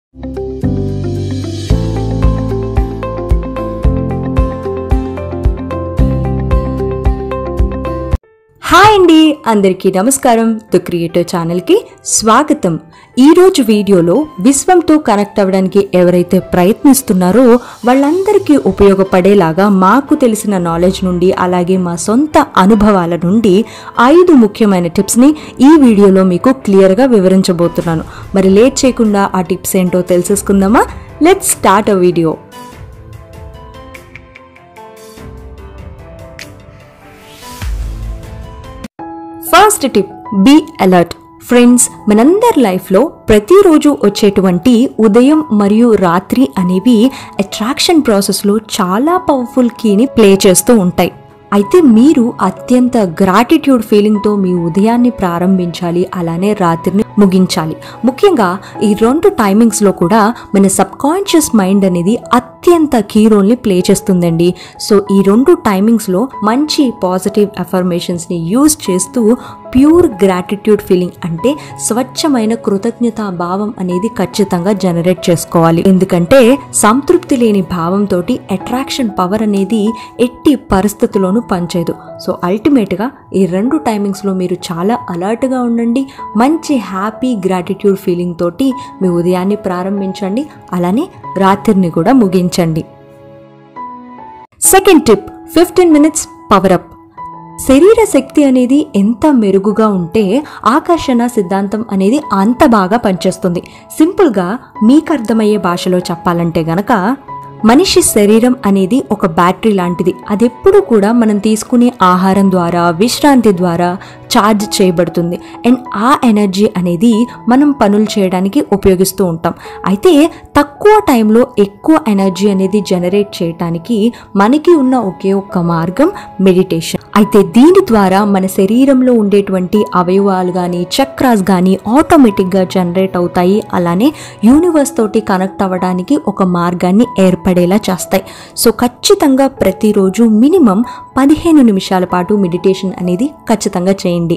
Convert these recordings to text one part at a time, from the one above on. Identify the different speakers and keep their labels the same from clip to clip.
Speaker 1: hi అండి అందరికీ నమస్కారం ద క్రియేటర్ ఛానల్కి స్వాగతం ఈరోజు వీడియోలో విశ్వంతో కనెక్ట్ అవ్వడానికి ఎవరైతే ప్రయత్నిస్తున్నారో వాళ్ళందరికీ ఉపయోగపడేలాగా మాకు తెలిసిన నాలెడ్జ్ నుండి అలాగే మా సొంత అనుభవాల నుండి ఐదు ముఖ్యమైన టిప్స్ని ఈ వీడియోలో మీకు క్లియర్గా వివరించబోతున్నాను మరి లేట్ చేయకుండా ఆ టిప్స్ ఏంటో తెలుసుకుందామా లెట్స్ స్టార్ట్ అ video first tip be alert friends మనందరి లైఫ్లో ప్రతిరోజు వచ్చేటువంటి ఉదయం మరియు రాత్రి అనేవి అట్రాక్షన్ ప్రాసెస్లో చాలా పవర్ఫుల్ కీని ప్లే చేస్తూ ఉంటాయి అయితే మీరు అత్యంత గ్రాటిట్యూడ్ ఫీలింగ్తో మీ ఉదయాన్ని ప్రారంభించాలి అలానే రాత్రిని ముగించాలి ముఖ్యంగా ఈ రెండు టైమింగ్స్లో కూడా మన సబ్ కాన్షియస్ మైండ్ అనేది అత్యంత కీ రోల్ని ప్లే చేస్తుందండి సో ఈ రెండు టైమింగ్స్లో మంచి పాజిటివ్ అఫర్మేషన్స్ని యూజ్ చేస్తూ ప్యూర్ గ్రాటిట్యూడ్ ఫీలింగ్ అంటే స్వచ్ఛమైన కృతజ్ఞతా భావం అనేది ఖచ్చితంగా జనరేట్ చేసుకోవాలి ఎందుకంటే సంతృప్తి లేని భావంతో అట్రాక్షన్ పవర్ అనేది ఎట్టి పరిస్థితుల్లోనూ పనిచేయదు సో అల్టిమేట్గా ఈ రెండు టైమింగ్స్లో మీరు చాలా అలర్ట్గా ఉండండి మంచి హ్యాపీ గ్రాటిట్యూడ్ ఫీలింగ్ తోటి మీ ఉదయాన్ని ప్రారంభించండి అలానే రాత్రిని కూడా ముగించండి second tip fifteen minutes power up శరీర శక్తి అనేది ఎంత మెరుగుగా ఉంటే ఆకర్షణ సిద్ధాంతం అనేది అంత బాగా పనిచేస్తుంది సింపుల్గా మీకు అర్థమయ్యే భాషలో చెప్పాలంటే గనక మనిషి శరీరం అనేది ఒక బ్యాటరీ లాంటిది అది ఎప్పుడు కూడా మనం తీసుకునే ఆహారం ద్వారా విశ్రాంతి ద్వారా ఛార్జ్ చేయబడుతుంది అండ్ ఆ ఎనర్జీ అనేది మనం పనులు చేయడానికి ఉపయోగిస్తూ ఉంటాం అయితే తక్కువ టైంలో ఎక్కువ ఎనర్జీ అనేది జనరేట్ చేయడానికి మనకి ఉన్న ఒకే ఒక్క మార్గం మెడిటేషన్ అయితే దీని ద్వారా మన శరీరంలో ఉండేటువంటి అవయవాలు కానీ చక్రాస్ కానీ ఆటోమేటిక్గా జనరేట్ అవుతాయి అలానే యూనివర్స్ తోటి కనెక్ట్ అవ్వడానికి ఒక మార్గాన్ని ఏర్పడేలా చేస్తాయి సో ఖచ్చితంగా ప్రతిరోజు మినిమం పదిహేను నిమిషాల పాటు మెడిటేషన్ అనేది ఖచ్చితంగా చేయండి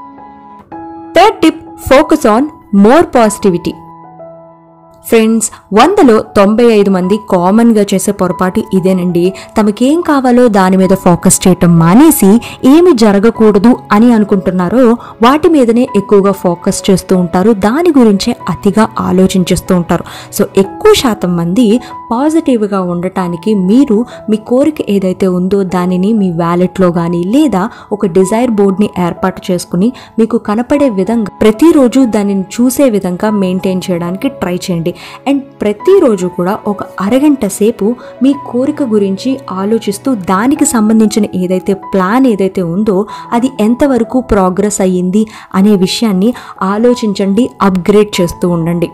Speaker 1: third tip focus on more positivity friends వందలో తొంభై ఐదు మంది కామన్గా చేసే పొరపాటు ఇదేనండి తమకేం కావాలో దాని మీద ఫోకస్ చేయటం మానేసి ఏమి జరగకూడదు అని అనుకుంటున్నారో వాటి మీదనే ఎక్కువగా ఫోకస్ చేస్తూ ఉంటారు దాని గురించే అతిగా ఆలోచించేస్తూ ఉంటారు సో ఎక్కువ శాతం మంది పాజిటివ్గా ఉండటానికి మీరు మీ కోరిక ఏదైతే ఉందో దానిని మీ వ్యాలెట్లో కానీ లేదా ఒక డిజైర్ బోర్డ్ని ఏర్పాటు చేసుకుని మీకు కనపడే విధంగా ప్రతిరోజు దానిని చూసే విధంగా మెయింటైన్ చేయడానికి ట్రై చేయండి అండ్ ప్రతిరోజు కూడా ఒక అరగంట సేపు మీ కోరిక గురించి ఆలోచిస్తూ దానికి సంబంధించిన ఏదైతే ప్లాన్ ఏదైతే ఉందో అది ఎంతవరకు ప్రోగ్రెస్ అయ్యింది అనే విషయాన్ని ఆలోచించండి అప్గ్రేడ్ చేస్తూ ఉండండి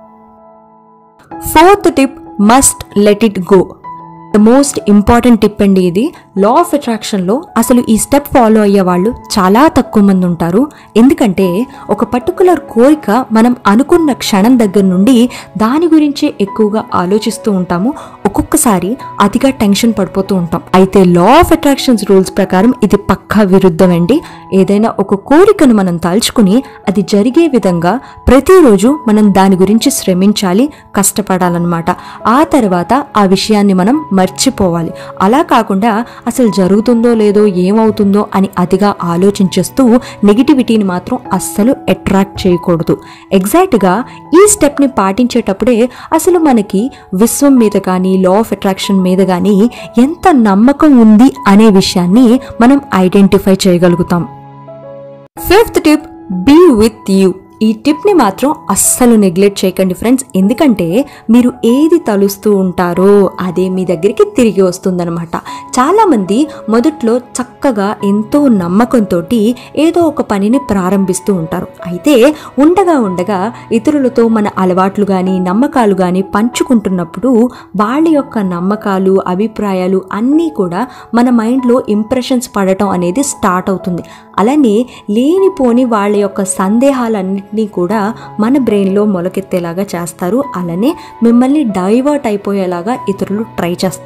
Speaker 1: fourth tip must let it go the most important tip అండి ఇది లా ఆఫ్ అట్రాక్షన్లో అసలు ఈ స్టెప్ ఫాలో అయ్యే వాళ్ళు చాలా తక్కువ మంది ఉంటారు ఎందుకంటే ఒక పర్టికులర్ కోరిక మనం అనుకున్న క్షణం దగ్గర నుండి దాని గురించే ఎక్కువగా ఆలోచిస్తూ ఉంటాము ఒక్కొక్కసారి అతిగా టెన్షన్ పడిపోతూ ఉంటాం అయితే లా ఆఫ్ అట్రాక్షన్స్ రూల్స్ ప్రకారం ఇది పక్కా విరుద్ధం అండి ఏదైనా ఒక కోరికను మనం తలుచుకుని అది జరిగే విధంగా ప్రతిరోజు మనం దాని గురించి శ్రమించాలి కష్టపడాలన్నమాట ఆ తర్వాత ఆ విషయాన్ని మనం మర్చిపోవాలి అలా కాకుండా అసలు జరుగుతుందో లేదో ఏమవుతుందో అని అతిగా ఆలోచించేస్తూ నెగిటివిటీని మాత్రం అస్సలు అట్రాక్ట్ చేయకూడదు ఎగ్జాక్ట్గా ఈ స్టెప్ని పాటించేటప్పుడే అసలు మనకి విశ్వం మీద కానీ లా ఆఫ్ అట్రాక్షన్ మీద కానీ ఎంత నమ్మకం ఉంది అనే విషయాన్ని మనం ఐడెంటిఫై చేయగలుగుతాం fifth tip be with you ఈ టిప్ని మాత్రం అస్సలు నెగ్లెక్ట్ చేయకండి ఫ్రెండ్స్ ఎందుకంటే మీరు ఏది తలుస్తూ ఉంటారో అదే మీ దగ్గరికి తిరిగి వస్తుందన్నమాట చాలామంది మొదట్లో చక్కగా ఎంతో నమ్మకంతో ఏదో ఒక పనిని ప్రారంభిస్తూ ఉంటారు అయితే ఉండగా ఉండగా ఇతరులతో మన అలవాట్లు కానీ నమ్మకాలు కానీ పంచుకుంటున్నప్పుడు వాళ్ళ యొక్క నమ్మకాలు అభిప్రాయాలు అన్నీ కూడా మన మైండ్లో ఇంప్రెషన్స్ పడటం అనేది స్టార్ట్ అవుతుంది అలానే లేనిపోని వాళ్ళ యొక్క సందేహాలన్నింటినీ కూడా మన బ్రెయిన్లో మొలకెత్తేలాగా చేస్తారు అలానే మిమ్మల్ని డైవర్ట్ అయిపోయేలాగా ఇతరులు ట్రై చేస్తారు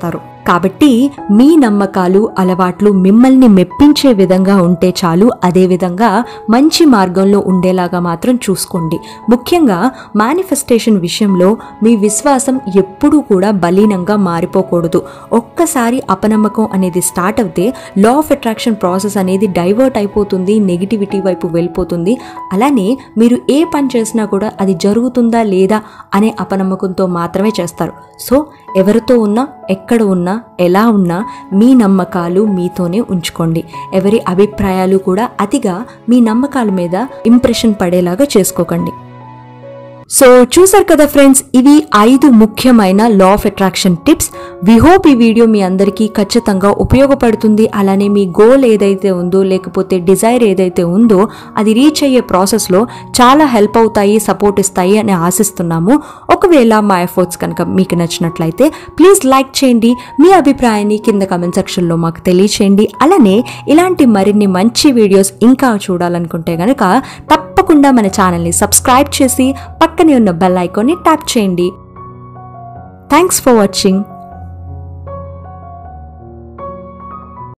Speaker 1: కాబట్టి మీ నమ్మకాలు అలవాట్లు మిమ్మల్ని మెప్పించే విధంగా ఉంటే చాలు అదేవిధంగా మంచి మార్గంలో ఉండేలాగా మాత్రం చూసుకోండి ముఖ్యంగా మేనిఫెస్టేషన్ విషయంలో మీ విశ్వాసం ఎప్పుడూ కూడా బలీనంగా మారిపోకూడదు ఒక్కసారి అపనమ్మకం అనేది స్టార్ట్ అవుతే లా ఆఫ్ అట్రాక్షన్ ప్రాసెస్ అనేది డైవర్ట్ అయిపోతుంది నెగిటివిటీ వైపు వెళ్ళిపోతుంది అలానే మీరు ఏ పని చేసినా కూడా అది జరుగుతుందా లేదా అనే అపనమ్మకంతో మాత్రమే చేస్తారు సో ఎవరితో ఉన్నా ఎక్కడ ఉన్నా ఎలా ఉన్నా మీ నమ్మకాలు మీతోనే ఉంచుకోండి ఎవరి అభిప్రాయాలు కూడా అతిగా మీ నమ్మకాల మీద ఇంప్రెషన్ పడేలాగా చేసుకోకండి సో చూసారు కదా ఫ్రెండ్స్ ఇవి ఐదు ముఖ్యమైన law of attraction tips we hope ఈ వీడియో మీ అందరికీ ఖచ్చితంగా ఉపయోగపడుతుంది అలానే మీ గోల్ ఏదైతే ఉందో లేకపోతే డిజైర్ ఏదైతే ఉందో అది రీచ్ అయ్యే ప్రాసెస్లో చాలా హెల్ప్ అవుతాయి సపోర్ట్ ఇస్తాయి అని ఆశిస్తున్నాము ఒకవేళ మా ఎఫర్ట్స్ కనుక మీకు నచ్చినట్లయితే ప్లీజ్ లైక్ చేయండి మీ అభిప్రాయాన్ని కింద కమెంట్ సెక్షన్లో మాకు తెలియచేయండి అలానే ఇలాంటి మరిన్ని మంచి వీడియోస్ ఇంకా చూడాలనుకుంటే కనుక తప్పకుండా మన ఛానల్ని సబ్స్క్రైబ్ చేసి పక్కనే ఉన్న బెల్ ఐకాన్ని ట్యాప్ చేయండి థ్యాంక్స్ ఫర్ వాచింగ్